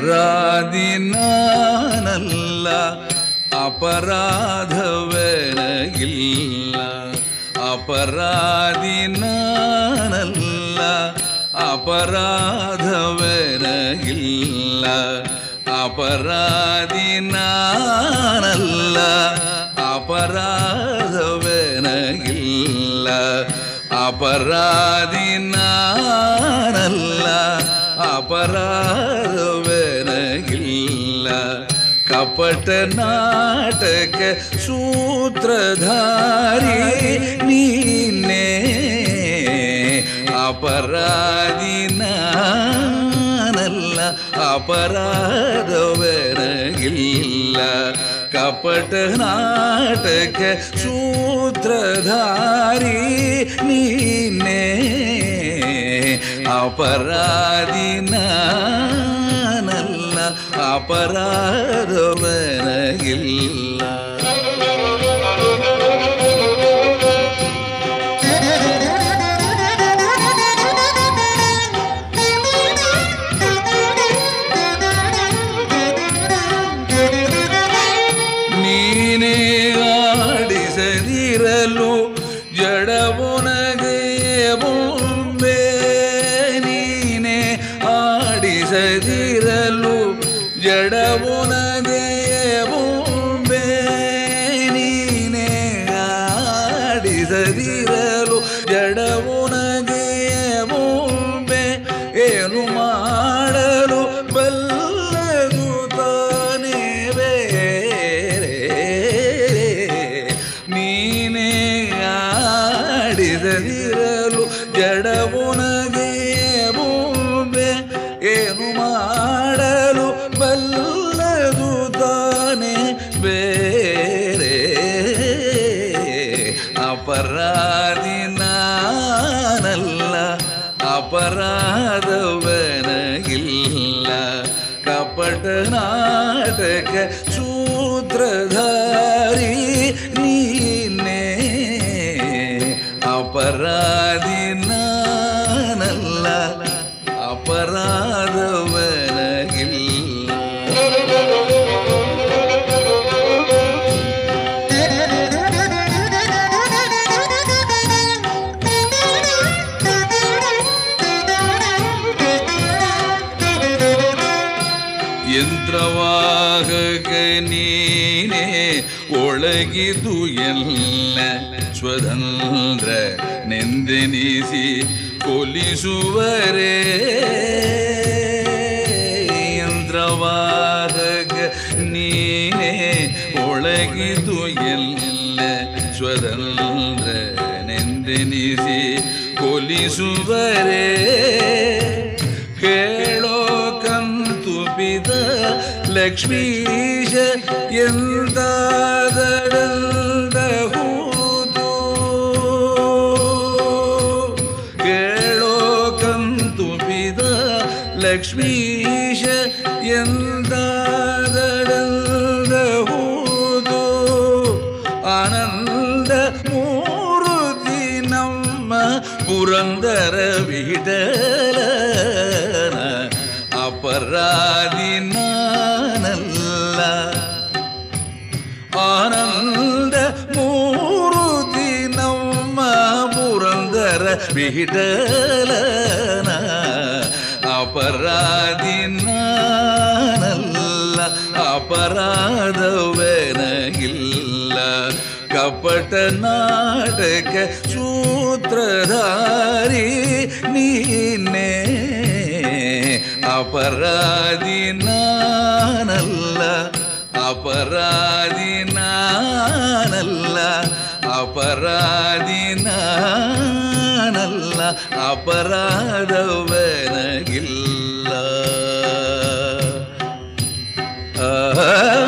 ಅಪರಾಧಿ ನಾನಲ್ಲ ಅಪರಾಧವೆನಗಿಲ್ಲ ಅಪರಾಧಿ ನಾನಲ್ಲ ಅಪರಾಧವೆನಗಿಲ್ಲ ಅಪರಾಧಿ ನಾನಲ್ಲ ಅಪರಾಧವೆನಗಿಲ್ಲ ಅಪರಾಧಿ ನಾನಲ್ಲ ಅಪರಾಧವೆನಗಿಲ್ಲ ಕಪಟ ನಾಟಕ ಸೂತ್ರಧಾರಿ ನೀನೇ ಅಪರಾಧಿ ನಾನಲ್ಲ ಅಪರಾಧವೆನಗಿಲ್ಲ ಕಪಟ ನಾಟಕ ಸೂತ್ರಧಾರಿ ನೀನೇ ಅಪರಾಧಿ ನಾನಲ್ಲ ಅಪರಾಧವೆನಗಿಲ್ಲ ನೀನೇ ಆಡಿಸದಿರಲು ಜಡವೊನಗೆ ಬೊಂಬೆ ನೀನೇ ಆಡಿಸದಿರಲು ಜಡವೊನಗೆ ಬೊಂಬೆ ನೀನೇ ಆಡಿಸದಿರಲು ಜಡವೊನಗೆ ಬೊಂಬೆ ಏನು ಮಾಡಲು ಬಲ್ಲದು ತಾನೇ ಬೇರೆ ನೀನೇ ಆಡಿದದಿರಲು ಜಡವುನಗೆ ಬೊಂಬೆ ಏನು ಮಾಡಲು ಬಲ್ಲದು ತಾನೇ ಬೇರೆ ಅಪರಾಧಿ ನಾನಲ್ಲ ಅಪರಾಧವನಗಿಲ್ಲ ಕಪಟ ನಾಟಕ ಸೂತ್ರಧಾರಿ ನೀನೇ ಅಪರಾಧಿ ನಾನಲ್ಲ ಅಪರಾಧವನಗಿಲ್ಲ ಯಂತ್ರವಾಹಕ ನೀನೇ ಒಳಗಿದು ಎಲ್ಲ ಸ್ವತಂತ್ರ ನೆಂದೆನಿಸಿ ಕೊಲಿಸುವರೇ ಯಂತ್ರವಾಹಕ ನೀನೇ ಒಳಗಿದು ಎಲ್ಲ ಸ್ವತಂತ್ರ ನೆಂದೆನಿಸಿ ಕೊಲಿಸುವರೇ ಕೇಳೋ ಕಂತು ಪಿತ ಲಕ್ಷ್ಮೀಶ ಎಂದಾದಡಂದ ಹೂತು ಕೇಳೋ ಕಂತು ಪಿತ ಲಕ್ಷ್ಮೀಶ ಎಂದಾದಡಂದ ಹೂತು ಆನಂದ ಮೂರುತಿ ನಮ್ಮ ಪುರಂದರ ವಿಠಲನ ಅಪರಾಧಿ ನಾನಲ್ಲ ಆನಂದ ಮೂರುತಿ ನಮ್ಮ ಪುರಂದರ ವಿಠಲನ ಅಪರಾಧಿ ನಾನಲ್ಲ ಅಪರಾಧವೆನಗಿಲ್ಲ ಕಪಟ ನಾಟಕ ಸೂತ್ರಧಾರಿ ನೀನೇ ಅಪರಾಧಿ ನಾನಲ್ಲ ಅಪರಾಧಿ ನಾನಲ್ಲ ಅಪರಾಧಿ ನಾನಲ್ಲ ಅಪರಾಧವೆನಗಿಲ್ಲ ಆ